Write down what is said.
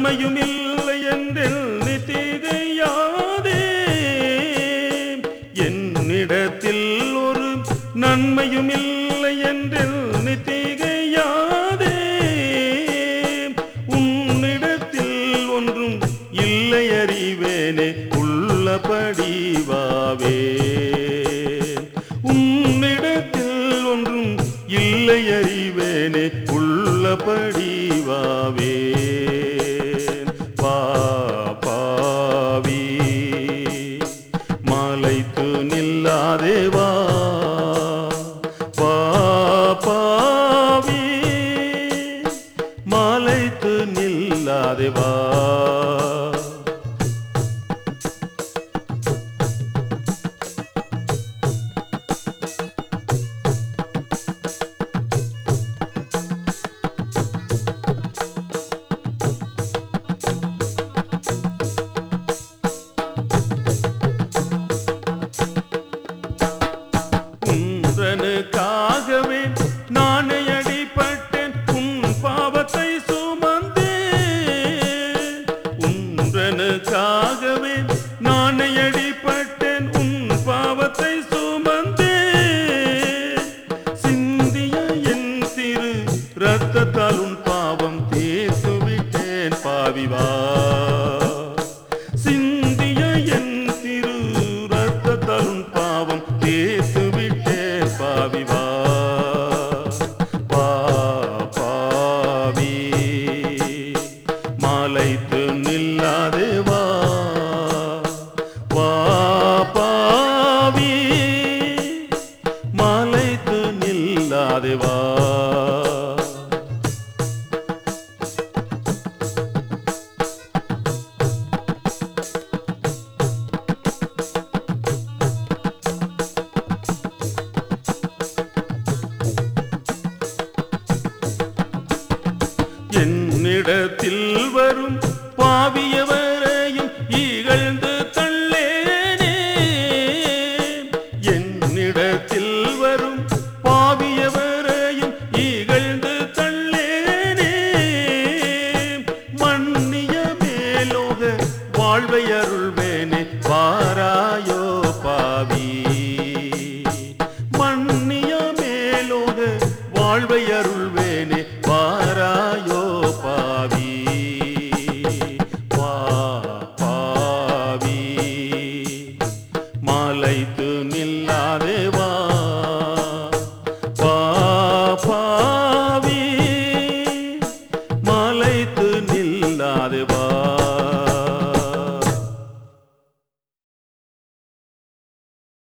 நன்மையும் இல்லை என்றெண்ணி திகையாதே என்னிடத்தில் ஒரு நன்மையும் இல்லை என்றெண்ணி திகையாதே உன்னிடத்தில் ஒன்றும் இல்லை அறிவேனே உள்ளபடி வாவே உன்னிடத்தில் ஒன்றும் இல்லை அறிவேனே உள்ளபடி வாவே பா பாவி மலைத்து நில்லாதே வா பா பாவி மலைத்து நில்லாதே வா உன்றனுக்காகவே நானே அடிபட்டேன் உன் பாவத்தை சுமந்தேன் உன்றனுக்காகவே நானே அடிபட்டேன் உன் பாவத்தை சுமந்தேன் சிந்திய என் திரு ரத்தத்தால் உன் பாவம் தீர்த்து விட்டேன் பாவிவா சிந்திய என் திரு ரத்தத்தால் உன் பாவம் தீர்த்து விட்டேன் பாவிவா பா பாவி மாலைத்து நில்லாதே வா வா பாவி மாலைத்து நில்லாதே வா என்னிடத்தில் வரும் பாவியவரையும் இகழ்ந்து தள்ளேனே என்னிடத்தில் வரும் பாவியவரையும் இகழ்ந்து தள்ளேனே மன்னிய மேலோக வாழ்வை அருள்வேனே வாராயோ பாவி மன்னிய மேலோக வாழ்வை அருள்வேனே